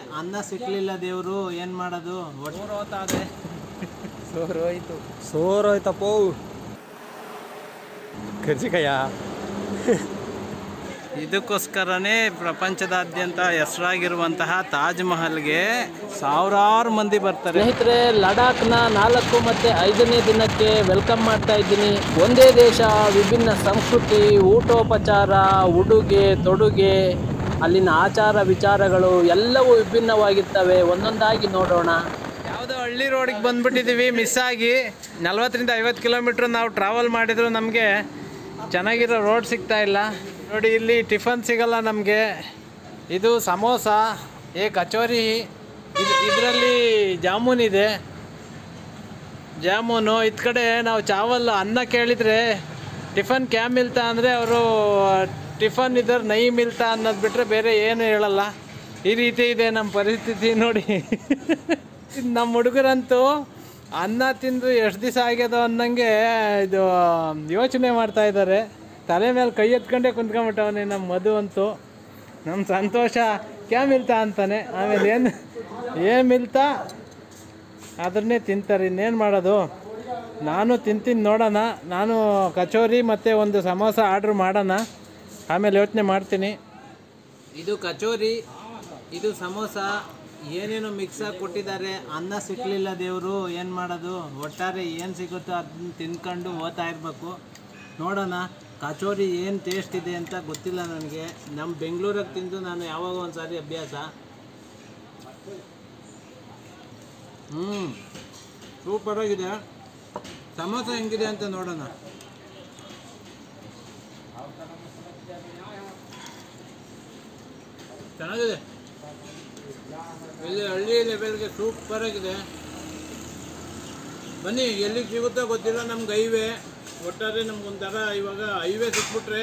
ಅನ್ನ ಸಿಕ್ಲಿಲ್ಲ ದೇವ್ರು ಏನ್ ಮಾಡೋದು ಒಟ್ಟು ಹೋತಾದೆ ಸೋರೋಯ್ತು ಸೋರೋಯ್ತಪ್ಪ ಕರ್ಜಿಕಾಯ ಇದಕ್ಕೋಸ್ಕರನೇ ಪ್ರಪಂಚದಾದ್ಯಂತ ಹೆಸರಾಗಿರುವಂತಹ ತಾಜ್ ಮಹಲ್ಗೆ ಸಾವಿರಾರು ಮಂದಿ ಬರ್ತಾರೆ ಸ್ನೇಹಿತರೆ ಲಡಾಖ್ನ ನಾಲ್ಕು ಮತ್ತೆ ಐದನೇ ದಿನಕ್ಕೆ ವೆಲ್ಕಮ್ ಮಾಡ್ತಾ ಇದ್ದೀನಿ ಒಂದೇ ದೇಶ ವಿಭಿನ್ನ ಸಂಸ್ಕೃತಿ ಊಟೋಪಚಾರ ಉಡುಗೆ ತೊಡುಗೆ ಅಲ್ಲಿನ ಆಚಾರ ವಿಚಾರಗಳು ಎಲ್ಲವೂ ವಿಭಿನ್ನವಾಗಿರ್ತವೆ ಒಂದೊಂದಾಗಿ ನೋಡೋಣ ಯಾವುದೋ ಹಳ್ಳಿ ರೋಡಿಗೆ ಬಂದ್ಬಿಟ್ಟಿದ್ದೀವಿ ಮಿಸ್ ಆಗಿ ನಲ್ವತ್ತರಿಂದ ಐವತ್ತು ಕಿಲೋಮೀಟ್ರ್ ನಾವು ಟ್ರಾವೆಲ್ ಮಾಡಿದ್ರು ನಮಗೆ ಚೆನ್ನಾಗಿರೋ ರೋಡ್ ಸಿಗ್ತಾ ಇಲ್ಲ ನೋಡಿ ಇಲ್ಲಿ ಟಿಫನ್ ಸಿಗಲ್ಲ ನಮಗೆ ಇದು ಸಮೋಸ ಏ ಕಚೋರಿ ಇದು ಇದರಲ್ಲಿ ಜಾಮೂನ್ ಇದೆ ಜಾಮೂನು ಇದ್ ಕಡೆ ನಾವು ಚಾವಲ್ ಅನ್ನ ಕೇಳಿದರೆ ಟಿಫನ್ ಕ್ಯಾ ಮಿಲ್ತಾ ಅಂದರೆ ಅವರು ಟಿಫನ್ ಇದ್ರೆ ನೈ ಮಿಲ್ತಾ ಅನ್ನೋದು ಬಿಟ್ಟರೆ ಬೇರೆ ಏನು ಹೇಳಲ್ಲ ಈ ರೀತಿ ಇದೆ ನಮ್ಮ ಪರಿಸ್ಥಿತಿ ನೋಡಿ ನಮ್ಮ ಹುಡುಗರಂತೂ ಅನ್ನ ತಿಂದು ಎಷ್ಟು ದಿವಸ ಆಗ್ಯದ ಅನ್ನಂಗೆ ಇದು ಯೋಚನೆ ಮಾಡ್ತಾ ಇದ್ದಾರೆ ತಲೆ ಮೇಲೆ ಕೈ ಎತ್ಕೊಂಡೇ ಕುಂತ್ಕೊಂಡ್ಬಿಟ್ಟವನೇ ನಮ್ಮ ಮಧು ಅಂತೂ ನಮ್ಮ ಸಂತೋಷ ಕ್ಯಾ ಮಿಲ್ತಾ ಅಂತಾನೆ ಆಮೇಲೆ ಏನು ಏನು ಮಿಲ್ತಾ ಅದನ್ನೇ ತಿಂತಾರೆ ಇನ್ನೇನು ಮಾಡೋದು ನಾನು ತಿಂತೀನಿ ನೋಡೋಣ ನಾನು ಕಚೋರಿ ಮತ್ತು ಒಂದು ಸಮೋಸ ಆರ್ಡ್ರ್ ಮಾಡೋಣ ಆಮೇಲೆ ಯೋಚನೆ ಮಾಡ್ತೀನಿ ಇದು ಕಚೋರಿ ಇದು ಸಮೋಸ ಏನೇನೋ ಮಿಕ್ಸ್ ಆಗಿ ಕೊಟ್ಟಿದ್ದಾರೆ ಅನ್ನ ಸಿಕ್ಕಲಿಲ್ಲ ದೇವರು ಏನು ಮಾಡೋದು ಒಟ್ಟಾರೆ ಏನು ಸಿಗುತ್ತೋ ಅದನ್ನ ತಿನ್ಕೊಂಡು ಓದ್ತಾ ಇರಬೇಕು ನೋಡೋಣ ಕಚೋರಿ ಏನು ಟೇಸ್ಟ್ ಇದೆ ಅಂತ ಗೊತ್ತಿಲ್ಲ ನನಗೆ ನಮ್ಮ ಬೆಂಗಳೂರಿಗೆ ತಿಂದು ನಾನು ಯಾವಾಗ ಒಂದು ಸಾರಿ ಅಭ್ಯಾಸ ಹ್ಞೂ ಸೂಪರ್ ಆಗಿದೆ ಸಮೋಸ ಹೆಂಗಿದೆ ಅಂತ ನೋಡೋಣ ಚೆನ್ನಾಗಿದೆ ಇಲ್ಲಿ ಹಳ್ಳಿ ಲೆವೆಲ್ಗೆ ಸೂಪರ್ ಆಗಿದೆ ಬನ್ನಿ ಎಲ್ಲಿಗೆ ಸಿಗುತ್ತೋ ಗೊತ್ತಿಲ್ಲ ನಮ್ಗೆ ಹೈವೇ ಒಟ್ಟಾರೆ ನಮ್ಗೊಂಥರ ಇವಾಗ ಹೈವೇ ಸಿಕ್ಬಿಟ್ರೆ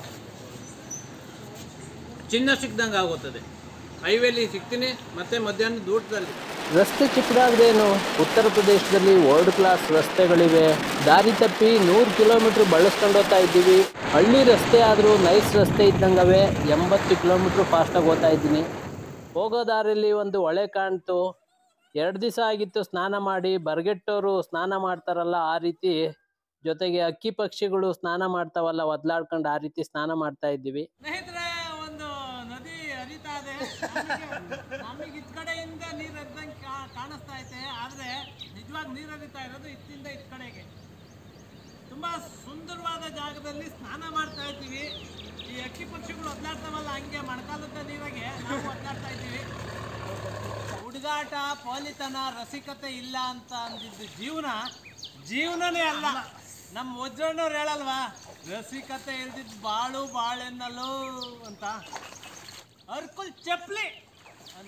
ಚಿನ್ನ ಸಿಕ್ದಂಗೆ ಆಗುತ್ತದೆ ಹೈವೇಲಿ ಸಿಗ್ತೀನಿ ಮತ್ತೆ ಮಧ್ಯಾಹ್ನದ ಊಟದಲ್ಲಿ ರಸ್ತೆ ಚಿಕ್ಕದಾಗದೇನು ಉತ್ತರ ಪ್ರದೇಶದಲ್ಲಿ ವರ್ಲ್ಡ್ ಕ್ಲಾಸ್ ರಸ್ತೆಗಳಿವೆ ದಾರಿ ತಪ್ಪಿ ನೂರು ಕಿಲೋಮೀಟ್ರ್ ಬಳಸ್ಕೊಂಡು ಹೋಗ್ತಾ ಇದ್ದೀವಿ ಹಳ್ಳಿ ರಸ್ತೆ ಆದರೂ ನೈಸ್ ರಸ್ತೆ ಇದ್ದಂಗವೆ ಎಂಬತ್ತು ಕಿಲೋಮೀಟ್ರ್ ಫಾಸ್ಟಾಗಿ ಹೋಗ್ತಾ ಇದ್ದೀನಿ ಹೋಗೋ ದಾರಿಯಲ್ಲಿ ಒಂದು ಹೊಳೆ ಕಾಣ್ತು ಎರಡು ದಿವಸ ಆಗಿತ್ತು ಸ್ನಾನ ಮಾಡಿ ಬರ್ಗೆಟ್ಟೋರು ಸ್ನಾನ ಮಾಡ್ತಾರಲ್ಲ ಆ ರೀತಿ ಜೊತೆಗೆ ಅಕ್ಕಿ ಪಕ್ಷಿಗಳು ಸ್ನಾನ ಮಾಡ್ತಾವಲ್ಲ ಒದ್ಲಾಡ್ಕೊಂಡು ಆ ರೀತಿ ಸ್ನಾನ ಮಾಡ್ತಾ ಇದ್ದೀವಿ ಸ್ನೇಹಿತರೆ ಒಂದು ನದಿ ಹರಿತಾ ಇದೆ ನಮಗೆ ಇತ್ ಕಡೆಯಿಂದ ನೀರು ಹರಿದಂಗೆ ಕಾಣಿಸ್ತಾ ಐತೆ ಆದ್ರೆ ನಿಜವಾಗಿ ನೀರು ಹರಿತಾ ಇರೋದು ಇತ್ತಿಂದ ಇತ್ ಕಡೆಗೆ ತುಂಬಾ ಸುಂದರವಾದ ಜಾಗದಲ್ಲಿ ಸ್ನಾನ ಮಾಡ್ತಾ ಇದ್ದೀವಿ ಈ ಅಕ್ಕಿ ಪಕ್ಷಿಗಳು ಒದ್ದಾಡ್ತಾವಲ್ಲ ಹಂಗೆ ಮಣಕಾಲದ ನೀರಾಗೆ ನಾವು ಒದ್ದಾಡ್ತಾ ಇದ್ದೀವಿ ಹುಡುಗಾಟ ಪೋಲಿತನ ರಸಿಕತೆ ಇಲ್ಲ ಅಂತ ಅಂದಿದ್ದು ಜೀವನ ಜೀವನನೇ ಅಲ್ಲ ನಮ್ಮ ವಜ್ರಣ್ಣವ್ರು ಹೇಳಲ್ವಾ ರಸಿಕತೆ ಇಲ್ದಿದ್ದು ಬಾಳು ಬಾಳೆನ್ನಲು ಅಂತ ಅರ್ಕುಲ್ ಚಪ್ಲಿ ಅಂತ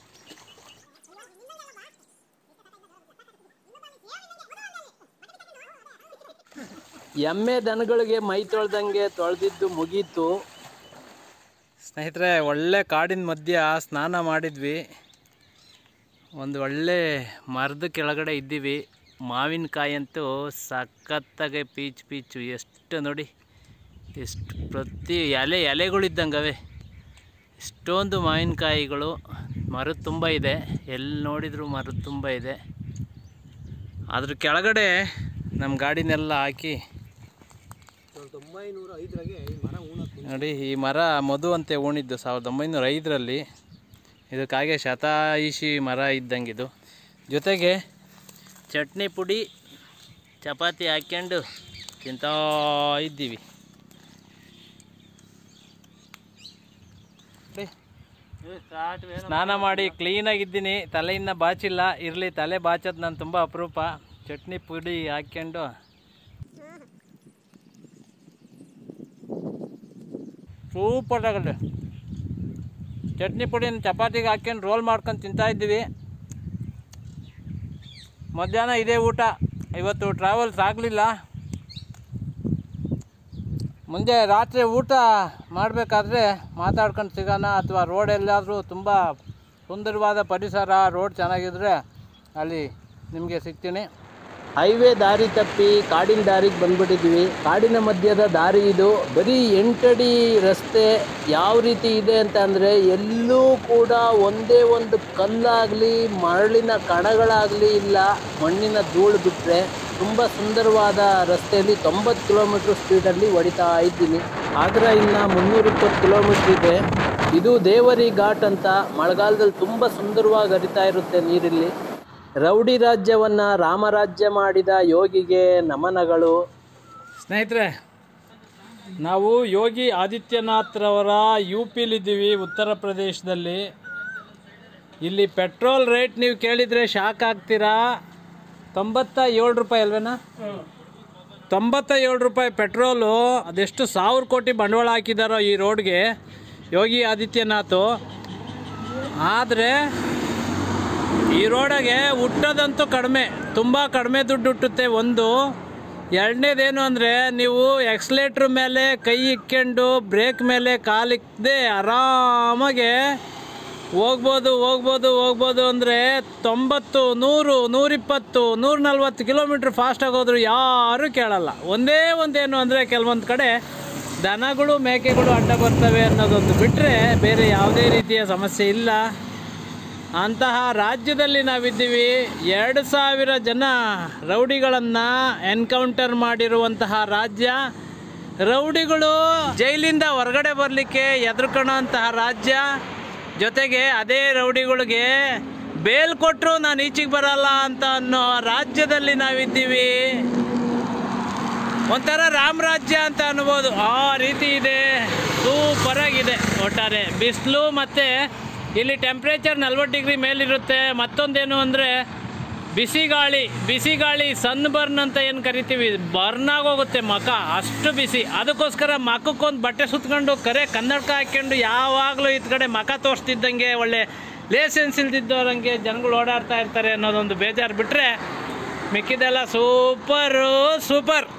ಎಮ್ಮೆ ದನಗಳಿಗೆ ಮೈ ತೊಳ್ದಂಗೆ ತೊಳೆದಿದ್ದು ಮುಗೀತು ಸ್ನೇಹಿತರೆ ಒಳ್ಳೆ ಕಾಡಿನ ಮಧ್ಯ ಸ್ನಾನ ಮಾಡಿದ್ವಿ ಒಂದು ಒಳ್ಳೆ ಮರದ ಕೆಳಗಡೆ ಇದ್ದೀವಿ ಮಾವಿನಕಾಯಿ ಅಂತೂ ಸಖತ್ತಾಗೆ ಪೀಚ್ ಪೀಚು ಎಷ್ಟು ನೋಡಿ ಎಷ್ಟು ಪ್ರತಿ ಎಲೆ ಎಲೆಗಳಿದ್ದಂಗವೆ ಎಷ್ಟೊಂದು ಮಾವಿನಕಾಯಿಗಳು ಮರದ ತುಂಬ ಇದೆ ಎಲ್ಲಿ ನೋಡಿದರೂ ಮರದ ತುಂಬ ಇದೆ ಅದ್ರ ಕೆಳಗಡೆ ನಮ್ಮ ಗಾಡಿನೆಲ್ಲ ಹಾಕಿ ಒಂಬೈನೂರ ಐದರಾಗೆ ಈ ಮರ ಉಣಕ್ಕೆ ನೋಡಿ ಈ ಮರ ಮಧು ಅಂತೆ ಉಣಿದ್ದು ಸಾವಿರದ ಒಂಬೈನೂರ ಐದರಲ್ಲಿ ಇದಕ್ಕಾಗೆ ಶತಾಯಿಷಿ ಮರ ಇದ್ದಂಗಿದು ಜೊತೆಗೆ ಚಟ್ನಿ ಪುಡಿ ಚಪಾತಿ ಹಾಕ್ಕೊಂಡು ತಿಂತಾ ಇದ್ದೀವಿ ನೋಡಿ, ಸ್ನಾನ ಮಾಡಿ ಕ್ಲೀನಾಗಿದ್ದೀನಿ ತಲೆಯಿಂದ ಬಾಚಿಲ್ಲ ಇರಲಿ ತಲೆ ಬಾಚೋದು ನಾನು ತುಂಬ ಅಪರೂಪ ಚಟ್ನಿ ಪುಡಿ ಹಾಕ್ಕೊಂಡು ಸೂಪರ್ ಆಗುತ್ತೆ ಚಟ್ನಿ ಪುಡಿನ ಚಪಾತಿಗೆ ಹಾಕ್ಕೊಂಡು ರೋಲ್ ಮಾಡ್ಕೊಂಡು ತಿಂತಾ ಇದ್ದೀವಿ ಮಧ್ಯಾಹ್ನ ಇದೇ ಊಟ ಇವತ್ತು ಟ್ರಾವೆಲ್ಸ್ ಆಗಲಿಲ್ಲ ಮುಂದೆ ರಾತ್ರಿ ಊಟ ಮಾಡಬೇಕಾದ್ರೆ ಮಾತಾಡ್ಕೊಂಡು ಸಿಗೋಣ ಅಥವಾ ರೋಡ್ ಎಲ್ಲಾದರೂ ತುಂಬ ಸುಂದರವಾದ ಪರಿಸರ ರೋಡ್ ಚೆನ್ನಾಗಿದ್ರೆ ಅಲ್ಲಿ ನಿಮಗೆ ಸಿಗ್ತೀನಿ ಹೈವೇ ದಾರಿ ತಪ್ಪಿ ಕಾಡಿನ ದಾರಿಗೆ ಬಂದ್ಬಿಟ್ಟಿದ್ವಿ ಕಾಡಿನ ಮಧ್ಯದ ದಾರಿ ಇದು ಬರೀ ಎಂಟಡಿ ರಸ್ತೆ ಯಾವ ರೀತಿ ಇದೆ ಅಂತ ಅಂದರೆ ಎಲ್ಲೂ ಕೂಡ ಒಂದೇ ಒಂದು ಕಲ್ಲಾಗಲಿ ಮರಳಿನ ಕಣಗಳಾಗಲಿ ಇಲ್ಲ ಮಣ್ಣಿನ ಧೂಳು ಬಿಟ್ಟರೆ ತುಂಬ ಸುಂದರವಾದ ರಸ್ತೆಯಲ್ಲಿ ತೊಂಬತ್ತು ಕಿಲೋಮೀಟ್ರ್ ಸ್ಪೀಡಲ್ಲಿ ಹೊಡಿತಾ ಇದ್ದೀನಿ ಆಗ್ರಾ ಇನ್ನು ಮುನ್ನೂರಿಪ್ಪತ್ತು ಕಿಲೋಮೀಟ್ರ್ ಇದೆ ಇದು ದೇವರಿ ಘಾಟ್ ಅಂತ ಮಳೆಗಾಲದಲ್ಲಿ ತುಂಬ ಸುಂದರವಾಗಿ ಹರಿತಾ ಇರುತ್ತೆ ನೀರಿಲ್ಲಿ ರೌಡಿ ರಾಜ್ಯವನ್ನ ರಾಮರಾಜ್ಯ ಮಾಡಿದ ಯೋಗಿಗೆ ನಮನಗಳು ಸ್ನೇಹಿತರೆ ನಾವು ಯೋಗಿ ಆದಿತ್ಯನಾಥ್ರವರ ಯು ಪಿಲಿದ್ದೀವಿ ಉತ್ತರ ಪ್ರದೇಶದಲ್ಲಿ ಇಲ್ಲಿ ಪೆಟ್ರೋಲ್ ರೇಟ್ ನೀವು ಕೇಳಿದರೆ ಶಾಕ್ ಆಗ್ತೀರಾ ತೊಂಬತ್ತ ಏಳು ರೂಪಾಯಿ ಅಲ್ವೇನಾ ತೊಂಬತ್ತ ಏಳು ರೂಪಾಯಿ ಪೆಟ್ರೋಲು ಅದೆಷ್ಟು ಸಾವಿರ ಕೋಟಿ ಬಂಡವಾಳ ಹಾಕಿದಾರೋ ಈ ರೋಡ್ಗೆ ಯೋಗಿ ಆದಿತ್ಯನಾಥ್ ಆದರೆ ಈ ರೋಡಗೆ ಹುಟ್ಟೋದಂತೂ ಕಡಿಮೆ ತುಂಬ ಕಡಿಮೆ ದುಡ್ಡು ಹುಟ್ಟುತ್ತೆ ಒಂದು ಎರಡನೇದೇನು ಅಂದರೆ ನೀವು ಎಕ್ಸ್ಲೇಟ್ರ್ ಮೇಲೆ ಕೈ ಇಕ್ಕೊಂಡು ಬ್ರೇಕ್ ಮೇಲೆ ಕಾಲಿಕ್ಕದೆ ಆರಾಮಾಗೆ ಹೋಗ್ಬೋದು ಹೋಗ್ಬೋದು ಹೋಗ್ಬೋದು ಅಂದರೆ ತೊಂಬತ್ತು ನೂರು ನೂರಿಪ್ಪತ್ತು ನೂರ ನಲ್ವತ್ತು ಕಿಲೋಮೀಟ್ರ್ ಫಾಸ್ಟಾಗಿ ಹೋದ್ರು ಯಾರೂ ಕೇಳಲ್ಲ ಒಂದೇ ಒಂದೇನು ಅಂದರೆ ಕೆಲವೊಂದು ಕಡೆ ದನಗಳು ಮೇಕೆಗಳು ಅಡ್ಡ ಬರ್ತವೆ ಅನ್ನೋದೊಂದು ಬಿಟ್ಟರೆ ಬೇರೆ ಯಾವುದೇ ರೀತಿಯ ಸಮಸ್ಯೆ ಇಲ್ಲ ಅಂತಹ ರಾಜ್ಯದಲ್ಲಿ ನಾವಿದ್ದೀವಿ ಎರಡು ಸಾವಿರ ಜನ ರೌಡಿಗಳನ್ನು ಎನ್ಕೌಂಟರ್ ಮಾಡಿರುವಂತಹ ರಾಜ್ಯ ರೌಡಿಗಳು ಜೈಲಿಂದ ಹೊರಗಡೆ ಬರಲಿಕ್ಕೆ ಎದುರ್ಕೊಳ್ಳೋಂತಹ ರಾಜ್ಯ ಜೊತೆಗೆ ಅದೇ ರೌಡಿಗಳಿಗೆ ಬೇಲ್ ಕೊಟ್ಟರು ನಾನು ಈಚೆಗೆ ಬರಲ್ಲ ಅಂತ ಅನ್ನೋ ರಾಜ್ಯದಲ್ಲಿ ನಾವಿದ್ದೀವಿ ಒಂಥರ ರಾಮರಾಜ್ಯ ಅಂತ ಅನ್ಬೋದು ಆ ರೀತಿ ಇದೆ ಸೂಪರ್ ಆಗಿದೆ ಒಟ್ಟಾರೆ ಬಿಸಿಲು ಮತ್ತು ಇಲ್ಲಿ ಟೆಂಪ್ರೇಚರ್ ನಲ್ವತ್ತು ಡಿಗ್ರಿ ಮೇಲಿರುತ್ತೆ ಮತ್ತೊಂದೇನು ಅಂದರೆ ಬಿಸಿ ಗಾಳಿ ಬಿಸಿ ಗಾಳಿ ಸನ್ ಬರ್ನ್ ಅಂತ ಏನು ಕರಿತೀವಿ ಬರ್ನ್ ಆಗೋಗುತ್ತೆ ಮಖ ಅಷ್ಟು ಬಿಸಿ ಅದಕ್ಕೋಸ್ಕರ ಮಖಕ್ಕೊಂದು ಬಟ್ಟೆ ಸುತ್ಕೊಂಡು ಕರೆ ಕನ್ನಡಕ ಹಾಕ್ಕೊಂಡು ಯಾವಾಗಲೂ ಇತ್ ಕಡೆ ಮಖ ತೋರಿಸ್ತಿದ್ದಂಗೆ ಒಳ್ಳೆ ಲೇಸೆನ್ಸ್ ಇಲ್ದಿದ್ದವ್ರಂಗೆ ಜನಗಳು ಓಡಾಡ್ತಾ ಇರ್ತಾರೆ ಅನ್ನೋದೊಂದು ಬೇಜಾರು ಬಿಟ್ಟರೆ ಮಿಕ್ಕಿದೆಲ್ಲ ಸೂಪರು ಸೂಪರ್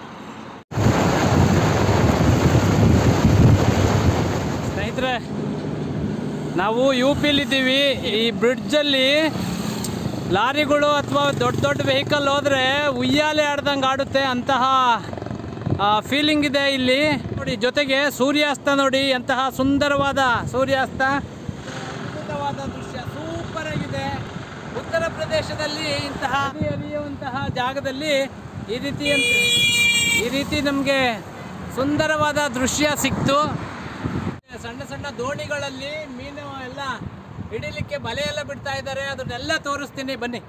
ಸ್ನೇಹಿತರೆ ನಾವು ಯು ಪಿಲಿದ್ದೀವಿ ಈ ಬ್ರಿಡ್ಜಲ್ಲಿ ಲಾರಿಗಳು ಅಥವಾ ದೊಡ್ಡ ದೊಡ್ಡ ವೆಹಿಕಲ್ ಹೋದರೆ ಉಯ್ಯಾಲೆ ಆಡ್ದಂಗೆ ಆಡುತ್ತೆ ಅಂತಹ ಫೀಲಿಂಗ್ ಇದೆ ಇಲ್ಲಿ ನೋಡಿ ಜೊತೆಗೆ ಸೂರ್ಯಾಸ್ತ ನೋಡಿ ಎಂತಹ ಸುಂದರವಾದ ಸೂರ್ಯಾಸ್ತ ಅದ್ಭುತವಾದ ದೃಶ್ಯ ಸೂಪರ್ ಆಗಿದೆ ಉತ್ತರ ಪ್ರದೇಶದಲ್ಲಿ ಇಂತಹ ನದಿ ಹರಿಯುವಂತಹ ಜಾಗದಲ್ಲಿ ಈ ರೀತಿ ಈ ರೀತಿ ನಮಗೆ ಸುಂದರವಾದ ದೃಶ್ಯ ಸಿಕ್ತು ಸಣ್ಣ ಸಣ್ಣ ದೋಣಿಗಳಲ್ಲಿ ಮೀನು ಎಲ್ಲ ಹಿಡಿಲಿಕ್ಕೆ ಬಲೆ ಎಲ್ಲ ಬಿಡ್ತಾ ಇದ್ದಾರೆ ಅದನ್ನೆಲ್ಲ ತೋರಿಸ್ತೀನಿ ಬನ್ನಿ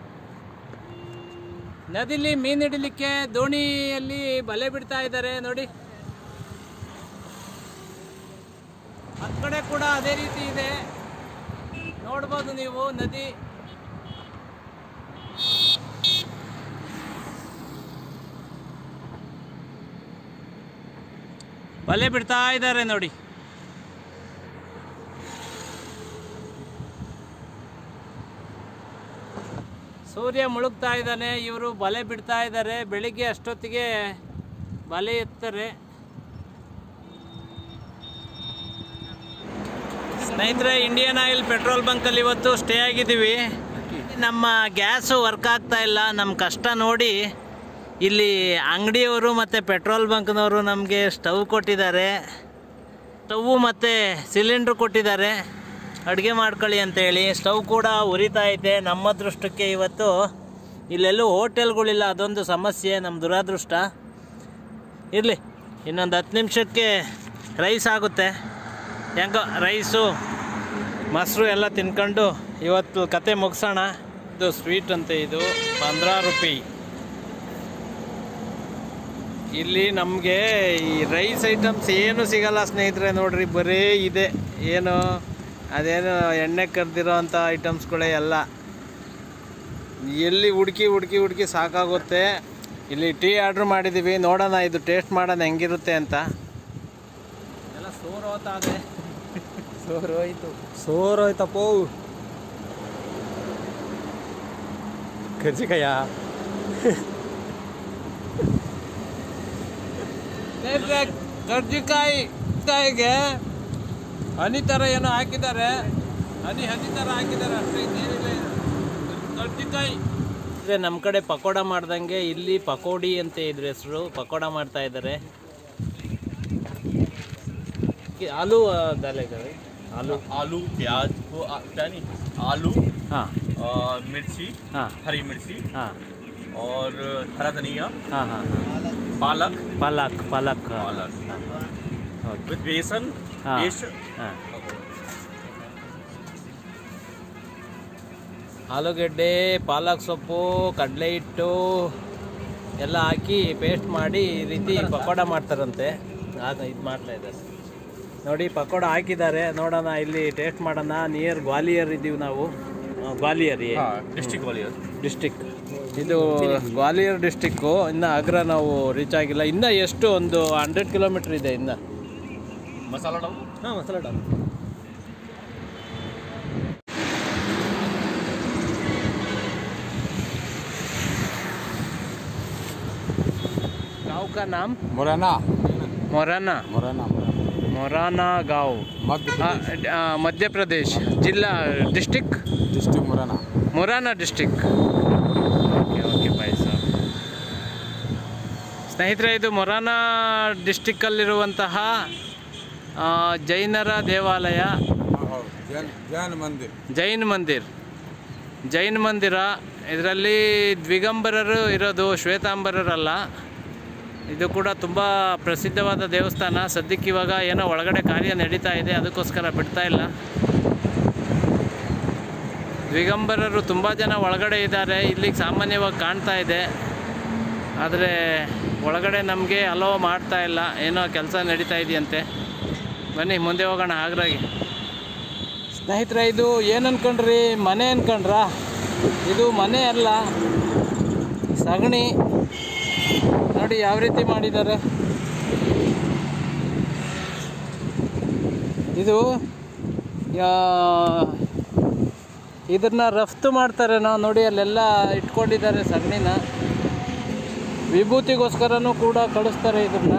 ನದಿಲಿ ಮೀನು ಹಿಡಿಲಿಕ್ಕೆ ದೋಣಿಯಲ್ಲಿ ಬಲೆ ಬಿಡ್ತಾ ಇದ್ದಾರೆ ನೋಡಿ ಹತ್ ಕಡೆ ಕೂಡ ಅದೇ ರೀತಿ ಇದೆ ನೋಡ್ಬೋದು ನೀವು ನದಿ ಬಲೆ ಬಿಡ್ತಾ ಇದ್ದಾರೆ ನೋಡಿ ಸೂರ್ಯ ಮುಳುಗ್ತಾ ಇದ್ದಾನೆ ಇವರು ಬಲೆ ಬಿಡ್ತಾ ಇದ್ದಾರೆ ಬೆಳಿಗ್ಗೆ ಅಷ್ಟೊತ್ತಿಗೆ ಬಲೆ ಎತ್ತಾರೆ ಸ್ನೇಹಿತರೆ ಇಂಡಿಯನ್ ಆಯಿಲ್ ಪೆಟ್ರೋಲ್ ಬಂಕಲ್ಲಿ ಇವತ್ತು ಸ್ಟೇ ಆಗಿದ್ದೀವಿ ನಮ್ಮ ಗ್ಯಾಸು ವರ್ಕ್ ಆಗ್ತಾ ಇಲ್ಲ ನಮ್ಮ ಕಷ್ಟ ನೋಡಿ ಇಲ್ಲಿ ಅಂಗಡಿಯವರು ಮತ್ತು ಪೆಟ್ರೋಲ್ ಬಂಕ್ನವರು ನಮಗೆ ಸ್ಟವ್ ಕೊಟ್ಟಿದ್ದಾರೆ ಸ್ಟವ್ವು ಮತ್ತು ಸಿಲಿಂಡ್ರ್ ಕೊಟ್ಟಿದ್ದಾರೆ ಅಡುಗೆ ಮಾಡ್ಕೊಳ್ಳಿ ಅಂತೇಳಿ ಸ್ಟವ್ ಕೂಡ ಉರಿತಾ ಐತೆ ನಮ್ಮ ಅದೃಷ್ಟಕ್ಕೆ ಇವತ್ತು ಇಲ್ಲೆಲ್ಲೂ ಹೋಟೆಲ್ಗಳಿಲ್ಲ ಅದೊಂದು ಸಮಸ್ಯೆ ನಮ್ಮ ದುರಾದೃಷ್ಟ ಇರಲಿ ಇನ್ನೊಂದು ಹತ್ತು ನಿಮಿಷಕ್ಕೆ ರೈಸ್ ಆಗುತ್ತೆ ಹೆಂಗೋ ರೈಸು ಮೊಸರು ಎಲ್ಲ ತಿನ್ಕೊಂಡು ಇವತ್ತು ಕತೆ ಮುಗಿಸೋಣ ಇದು ಸ್ವೀಟ್ ಅಂತೆ ಇದು ಪಂದ್ರ ರೂಪಾಯಿ ಇಲ್ಲಿ ನಮಗೆ ಈ ರೈಸ್ ಐಟಮ್ಸ್ ಏನು ಸಿಗಲ್ಲ ಸ್ನೇಹಿತರೆ ನೋಡ್ರಿ ಬರೀ ಇದೆ ಏನು ಅದೇನು ಎಣ್ಣೆ ಕರ್ದಿರೋ ಅಂಥ ಐಟಮ್ಸ್ಗಳೇ ಎಲ್ಲ ಎಲ್ಲಿ ಹುಡುಕಿ ಹುಡುಕಿ ಹುಡುಕಿ ಸಾಕಾಗುತ್ತೆ ಇಲ್ಲಿ ಟೀ ಆರ್ಡ್ರ್ ಮಾಡಿದ್ದೀವಿ ನೋಡೋಣ ಇದು ಟೇಸ್ಟ್ ಮಾಡೋಣ ಹೆಂಗಿರುತ್ತೆ ಅಂತ ಎಲ್ಲ ಸೋರ್ ಹೋಗ್ತಾ ಇದೆ ಸೋರೋಯ್ತು ಸೋರೋಯ್ತಪ್ಪೋ ಕರ್ಜಿಕಾಯ ಸ್ನೇಹಿತರೆ ಕರ್ಜಿಕಾಯಿ ಕಾಯಿಗೆ ಹನಿ ಥರ ಏನೋ ಹಾಕಿದ್ದಾರೆ ಹನಿ ಹನಿ ಥರ ಹಾಕಿದ್ದಾರೆ ಅಷ್ಟೇ ಇನ್ನೇನಿಲ್ಲ ಇದು. ಕರ್ಜಿಕಾಯಿ ಸ್ನೇಹಿತರೆ ನಮ್ಮ ಕಡೆ ಪಕೋಡ ಮಾಡ್ದಂಗೆ ಇಲ್ಲಿ ಪಕೋಡಿ ಅಂತ ಇದ್ರ ಹೆಸರು ಪಕೋಡ ಮಾಡ್ತಾ ಇದ್ದಾರೆ ಕಿ- ಆಲೂ ಆ, ದಾಲ್ ಇದಾವೆ ಆಲೂ आलू प्याज को आ- क्या नहीं आलू ಹಾಂ आ, मिर्ची ಹಾಂ हरी मिर्ची ಹಾಂ और हरा धनिया ಹಾಂ ಹಾಂ पालक ಪಾಲಕ್ ಪಾಲಕ್ पालक ಓಕೆ विद बेसन हाँ। पेस्ट ಹಾಂ ಆಲೂಗೆಡ್ಡೆ ಪಾಲಕ್ ಸೊಪ್ಪು ಕಡಲೆ ಹಿಟ್ಟು ಎಲ್ಲ ಹಾಕಿ ಪೇಸ್ಟ್ ಮಾಡಿ ಈ ರೀತಿ ಪಕೋಡ ಮಾಡ್ತಾರಂತೆ ಆಗ ಇದು ಮಾಡ್ತಾ ಇದ್ದಾರೆ ನೋಡಿ ಪಕೋಡ ಹಾಕಿದ್ದಾರೆ ನೋಡೋಣ ಇಲ್ಲಿ ಟೇಸ್ಟ್ ಮಾಡೋಣ ನಿಯರ್ ಗ್ವಾಲಿಯರ್ ಇದ್ದೀವಿ ನಾವು ಆ, ಗ್ವಾಲಿಯರ್ ಏ हाँ डिस्ट्रिक्ट ग्वालियर ಡಿಸ್ಟಿಕ್ ಇದು ಗ್ವಾಲಿಯರ್ ಡಿಸ್ಟಿಕ್ಕು ಇನ್ನು ಆಗ್ರಾ ನಾವು ರೀಚ್ ಆಗಿಲ್ಲ ಇನ್ನು ಎಷ್ಟು ಒಂದು ಹಂಡ್ರೆಡ್ ಕಿಲೋಮೀಟ್ರ್ ಇದೆ ಇನ್ನು मसाला डाल ಹಾಂ ಮಸಾಲೆ ಡಾಲ್ गांव का नाम मुरैना मोराना मुरैना मोराना गांव मध्य आ, आ, मध्य प्रदेश जिला district district Morena Morena district okay okay bye sir ಸ್ನೇಹಿತರೆ ಇದು ಮೊರಾನಾ ಡಿಸ್ಟಿಕ್ಕಲ್ಲಿರುವಂತಹ ಆ, ಜೈನರ ದೇವಾಲಯ जैन जैन मंदिर ಜೈನ್ ಮಂದಿರ್ ಜೈನ್ ಮಂದಿರ ಇದರಲ್ಲಿ ದ್ವಿಗಂಬರರು ಇರೋದು ಶ್ವೇತಾಂಬರರಲ್ಲ ಇದು ಕೂಡ ತುಂಬ ಪ್ರಸಿದ್ಧವಾದ ದೇವಸ್ಥಾನ ಸದ್ಯಕ್ಕೆ ಇವಾಗ ಏನೋ ಒಳಗಡೆ ಕಾರ್ಯ ನಡೀತಾ ಇದೆ ಅದಕ್ಕೋಸ್ಕರ ಬಿಡ್ತಾ ಇಲ್ಲ ದ್ವಿಗಂಬರರು ತುಂಬ ಜನ ಒಳಗಡೆ ಇದ್ದಾರೆ ಇಲ್ಲಿಗೆ ಸಾಮಾನ್ಯವಾಗಿ ಕಾಣ್ತಾ ಇದೆ ಆದರೆ ಒಳಗಡೆ ನಮಗೆ ಅಲೋ ಮಾಡ್ತಾ ಇಲ್ಲ ಏನೋ ಕೆಲಸ ನಡೀತಾ ಇದೆಯಂತೆ ಬನ್ನಿ ಮುಂದೆ ಹೋಗೋಣ ಆಗ್ರಾಗೆ ಸ್ನೇಹಿತರೆ ಇದು ಏನು ಅನ್ಕೊಂಡ್ರಿ ಮನೆ ಅನ್ಕೊಂಡ್ರ ಇದು ಮನೆ ಅಲ್ಲ ಸಗಣಿ ನೋಡಿ ಯಾವ ರೀತಿ ಮಾಡಿದ್ದಾರೆ ಇದು ಯಾ- ಇದನ್ನ ರಫ್ತು ಮಾಡ್ತಾರೆ ನಾವು ನೋಡಿ ಅಲ್ಲೆಲ್ಲ ಇಟ್ಕೊಂಡಿದ್ದಾರೆ ಸಗಣಿನ ವಿಭೂತಿಗೋಸ್ಕರನೂ ಕೂಡ ಕಳಿಸ್ತಾರೆ ಇದನ್ನ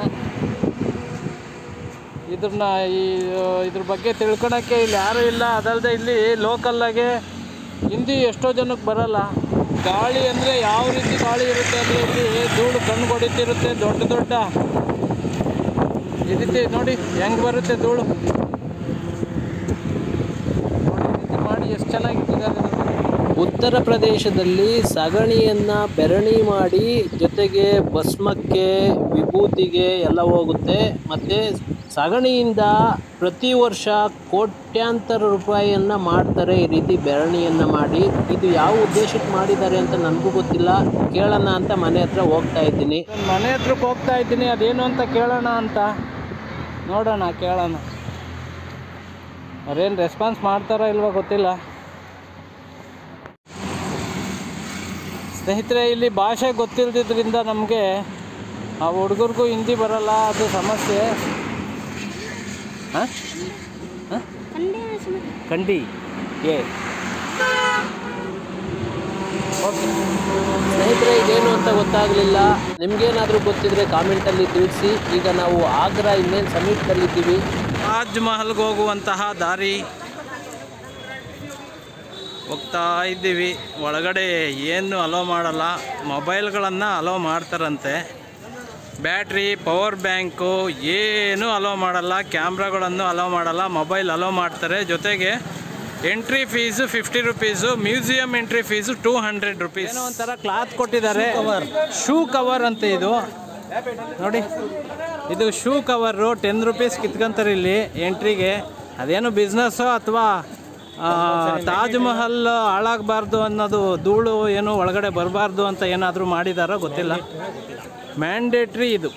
ಇದನ್ನ ಈ ಇದ್ರ ಬಗ್ಗೆ ತಿಳ್ಕೊಳಕ್ಕೆ ಇಲ್ಲಿ ಯಾರೂ ಇಲ್ಲ ಅದಲ್ಲದೆ ಇಲ್ಲಿ ಲೋಕಲ್ಲಾಗೆ ಹಿಂದಿ ಎಷ್ಟೋ ಜನಕ್ಕೆ ಬರಲ್ಲ ಗಾಳಿ ಅಂದರೆ ಯಾವ ರೀತಿ ಗಾಳಿ ಇರುತ್ತೆ ಅಂದರೆ ಇಲ್ಲಿ ಧೂಳು ಕಣ್ಣು ಹೊಡಿತಿರುತ್ತೆ ದೊಡ್ಡ ದೊಡ್ಡ ಈ ರೀತಿ ನೋಡಿ ಹೆಂಗೆ ಬರುತ್ತೆ ಧೂಳು ನೋಡಿ, ಈ ರೀತಿ ಮಾಡಿ ಎಷ್ಟು ಚೆನ್ನಾಗಿಟ್ಟಿದ್ದಾರೆ ನೋಡಿ. ಉತ್ತರ ಪ್ರದೇಶದಲ್ಲಿ ಸಗಣಿಯನ್ನ ಬೆರಣಿ ಮಾಡಿ ಜೊತೆಗೆ ಭಸ್ಮಕ್ಕೆ ವಿಭೂತಿಗೆ ಎಲ್ಲ ಹೋಗುತ್ತೆ ಮತ್ತೆ ಸಗಣಿಯಿಂದ ಪ್ರತಿ ವರ್ಷ ಕೋಟ್ಯಾಂತರ ರೂಪಾಯಿಯನ್ನ ಮಾಡ್ತಾರೆ ಈ ರೀತಿ ಬೆರಣಿಯನ್ನ ಮಾಡಿ ಇದು ಯಾವ ಉದ್ದೇಶಕ್ಕೆ ಮಾಡಿದ್ದಾರೆ ಅಂತ ನನಗೂ ಗೊತ್ತಿಲ್ಲ ಕೇಳೋಣ ಅಂತ ಮನೆ ಹತ್ರ ಹೋಗ್ತಾ ಇದ್ದೀನಿ ನಾನ್ ಮನೆ ಹತ್ರಕ್ಕೆ ಹೋಗ್ತಾ ಇದ್ದೀನಿ ಅದೇನು ಅಂತ ಕೇಳೋಣ ಅಂತ ನೋಡೋಣ ಕೇಳೋಣ ಅವ್ರೇನು ರೆಸ್ಪಾನ್ಸ್ ಮಾಡ್ತಾರೋ ಇಲ್ವೋ ಗೊತ್ತಿಲ್ಲ ಸ್ನೇಹಿತರೆ ಇಲ್ಲಿ ಭಾಷೆ ಗೊತ್ತಿಲ್ದಿದ್ರಿಂದ ನಮಗೆ ಆ ಹುಡುಗರಿಗೂ ಹಿಂದಿ ಬರಲ್ಲ ಅದು ಸಮಸ್ಯೆ ಹಾಂ ಕಂಡಿ ಏ ಓಕೆ ಸ್ನೇಹಿತರೆ ಇದೇನು ಅಂತ ಗೊತ್ತಾಗಲಿಲ್ಲ ನಿಮ್ಗೇನಾದರೂ ಗೊತ್ತಿದ್ರೆ ಕಾಮೆಂಟಲ್ಲಿ ತಿಳಿಸಿ ಈಗ ನಾವು ಆಗ್ರಾ ಇನ್ನೇನು ಸಮೀಪದಲ್ಲಿದ್ದೀವಿ ತಾಜ್ ಮಹಲ್ಗೆ ಹೋಗುವಂತಹ ದಾರಿ ಹೋಗ್ತಾ ಇದ್ದೀವಿ ಒಳಗಡೆ ಏನು ಅಲೋ ಮಾಡಲ್ಲ ಮೊಬೈಲ್ಗಳನ್ನು ಅಲೋ ಮಾಡ್ತಾರಂತೆ ಬ್ಯಾಟ್ರಿ ಪವರ್ ಬ್ಯಾಂಕು ಏನು ಅಲೋ ಮಾಡಲ್ಲ ಕ್ಯಾಮ್ರಾಗಳನ್ನು ಅಲೋ ಮಾಡಲ್ಲ ಮೊಬೈಲ್ ಅಲೋ ಮಾಡ್ತಾರೆ ಜೊತೆಗೆ entry fees fifty rupees museum entry fees two hundred rupees ಏನೋ ಒಂಥರ ಕ್ಲಾತ್ ಕೊಟ್ಟಿದ್ದಾರೆ ಶೂ ಕವರ್ ಅಂತ ಇದು ನೋಡಿ ಇದು ಶೂ ಕವರು ಟೆನ್ ರುಪೀಸ್ ಕಿತ್ಕೊಂತಾರೆ ಇಲ್ಲಿ ಎಂಟ್ರಿಗೆ ಅದೇನು ಬಿಸ್ನೆಸ್ಸು ಅಥವಾ ತಾಜ್ ಮಹಲ್ ಹಾಳಾಗಬಾರ್ದು ಅನ್ನೋದು ಧೂಳು ಏನು ಒಳಗಡೆ ಬರಬಾರ್ದು ಅಂತ ಏನಾದರೂ ಮಾಡಿದಾರೋ ಗೊತ್ತಿಲ್ಲ ಮ್ಯಾಂಡೇಟ್ರಿ ಇದು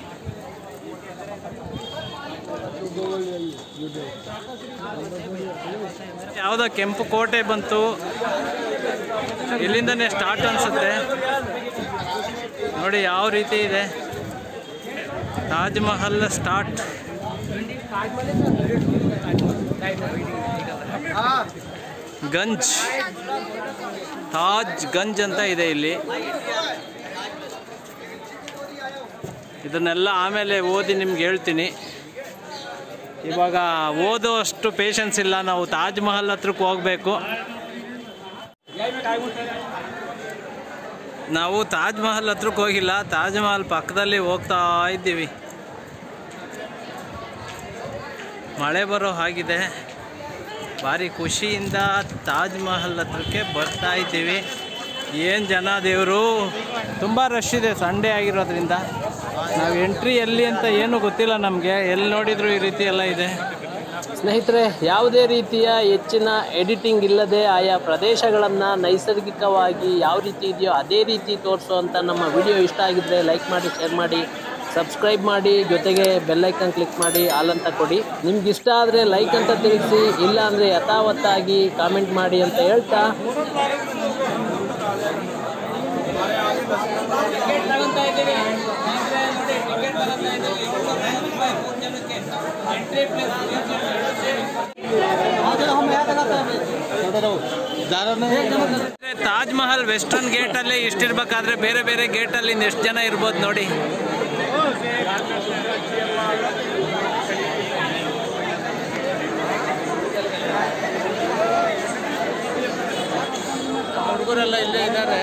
ಯಾವುದೋ ಕೆಂಪು ಕೋಟೆ ಬಂತು ಇಲ್ಲಿಂದನೇ ಸ್ಟಾರ್ಟ್ ಅನಿಸುತ್ತೆ ನೋಡಿ ಯಾವ ರೀತಿ ಇದೆ ತಾಜ್ ಮಹಲ್ ಸ್ಟಾರ್ಟ್ ಗಂಜ್ ತಾಜ್ ಗಂಜ್ ಅಂತ ಇದೆ ಇಲ್ಲಿ ಇದನ್ನೆಲ್ಲ ಆಮೇಲೆ ಓದಿ ನಿಮ್ಗೆ ಹೇಳ್ತೀನಿ ಇವಾಗ ಓದೋ ಅಷ್ಟು ಪೇಷನ್ಸ್ ಇಲ್ಲ ನಾವು ತಾಜ್ ಮಹಲ್ ಹತ್ರಕ್ಕೆ ಹೋಗಬೇಕು ನಾವು ತಾಜ್ ಮಹಲ್ ಹತ್ರಕ್ಕೆ ಹೋಗಿಲ್ಲ ತಾಜ್ ಮಹಲ್ ಪಕ್ಕದಲ್ಲಿ ಹೋಗ್ತಾ ಇದ್ದೀವಿ ಮಳೆ ಬರೋ ಹಾಗಿದೆ ಭಾರಿ ಖುಷಿಯಿಂದ ತಾಜ್ ಮಹಲ್ ಹತ್ರಕ್ಕೆ ಬರ್ತಾ ಇದ್ದೀವಿ ಏನು ಜನ ದೇವರು ತುಂಬ ರಶ್ ಇದೆ ಸಂಡೇ ಆಗಿರೋದ್ರಿಂದ ನಾವು ಎಂಟ್ರಿ ಎಲ್ಲಿ ಅಂತ ಏನೂ ಗೊತ್ತಿಲ್ಲ ನಮಗೆ ಎಲ್ಲಿ ನೋಡಿದ್ರು ಈ ರೀತಿ ಎಲ್ಲ ಇದೆ ಸ್ನೇಹಿತರೆ ಯಾವುದೇ ರೀತಿಯ ಹೆಚ್ಚಿನ ಎಡಿಟಿಂಗ್ ಇಲ್ಲದೆ ಆಯಾ ಪ್ರದೇಶಗಳನ್ನು ನೈಸರ್ಗಿಕವಾಗಿ ಯಾವ ರೀತಿ ಇದೆಯೋ ಅದೇ ರೀತಿ ತೋರಿಸುವಂಥ ನಮ್ಮ ವಿಡಿಯೋ ಇಷ್ಟ ಆಗಿದ್ದರೆ ಲೈಕ್ ಮಾಡಿ ಶೇರ್ ಮಾಡಿ ಸಬ್ಸ್ಕ್ರೈಬ್ ಮಾಡಿ ಜೊತೆಗೆ ಬೆಲ್ಲೈಕನ್ ಕ್ಲಿಕ್ ಮಾಡಿ ಆಲ್ ಅಂತ ಕೊಡಿ ನಿಮ್ಗೆ ಇಷ್ಟ ಆದರೆ ಲೈಕ್ ಅಂತ ತಿಳಿಸಿ ಇಲ್ಲ ಅಂದರೆ ಯಥಾವತ್ತಾಗಿ ಕಾಮೆಂಟ್ ಮಾಡಿ ಅಂತ ಹೇಳ್ತಾ ತಾಜ್ ಮಹಲ್ ವೆಸ್ಟರ್ನ್ ಗೇಟಲ್ಲಿ ಇಷ್ಟಿರ್ಬೇಕಾದ್ರೆ ಬೇರೆ ಬೇರೆ ಗೇಟಲ್ಲಿ ಎಷ್ಟು ಜನ ಇರ್ಬೋದು ನೋಡಿ ಹುಡುಗರೆಲ್ಲ ಇಲ್ಲೇ ಇದ್ದಾರೆ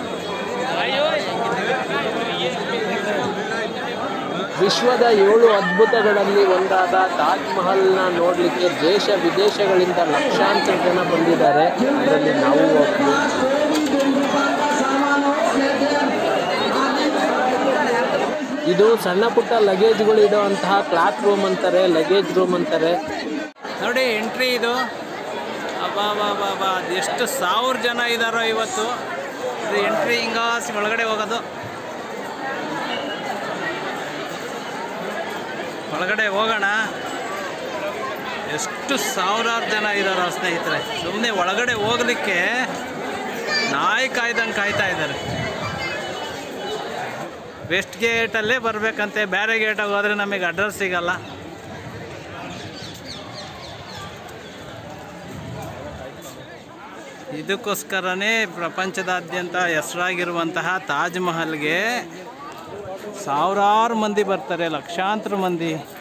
ವಿಶ್ವದ ಏಳು ಅದ್ಭುತಗಳಲ್ಲಿ ಒಂದಾದ ತಾಜ್ ಮಹಲ್ನ ನೋಡಲಿಕ್ಕೆ ದೇಶ ವಿದೇಶಗಳಿಂದ ಲಕ್ಷಾಂತರ ಜನ ಬಂದಿದ್ದಾರೆ ಅದರಲ್ಲಿ ನಾವು ಒಬ್ರು ಇದು ಸಣ್ಣ ಪುಟ್ಟ ಲಗೇಜ್ಗಳು ಇಡುವಂತಹ ಕ್ಲಾತ್ ರೂಮ್ ಅಂತಾರೆ ಲಗೇಜ್ ರೂಮ್ ಅಂತಾರೆ ನೋಡಿ ಎಂಟ್ರಿ ಇದು ಅಬ್ಬಾ ಬಾ ಬಾ ಬಾ ಎಷ್ಟು ಸಾವಿರ ಜನ ಇದ್ದಾರೋ ಇವತ್ತು ಇದು ಎಂಟ್ರಿ ಹಿಂಗಾಸಿ ಒಳಗಡೆ ಹೋಗೋದು ಒಳಗಡೆ ಹೋಗೋಣ ಎಷ್ಟು ಸಾವಿರಾರು ಜನ ಇದ್ದಾರೋ ಸ್ನೇಹಿತರೆ ಸುಮ್ಮನೆ ಒಳಗಡೆ ಹೋಗ್ಲಿಕ್ಕೆ ನಾಯಿ ಕಾಯ್ದಂಗೆ ಕಾಯ್ತಾ ಇದ್ದಾರೆ ವೆಸ್ಟ್ ಗೇಟಲ್ಲೇ ಬರಬೇಕಂತೆ ಬೇರೆ ಗೇಟಾಗಿ ಹೋದರೆ ನಮಗೆ ಅಡ್ರೆಸ್ ಸಿಗಲ್ಲ ಇದಕ್ಕೋಸ್ಕರನೇ ಪ್ರಪಂಚದಾದ್ಯಂತ ಹೆಸರಾಗಿರುವಂತಹ ತಾಜ್ ಮಹಲ್ಗೆ ಸಾವಿರಾರು ಮಂದಿ ಬರ್ತಾರೆ ಲಕ್ಷಾಂತರ ಮಂದಿ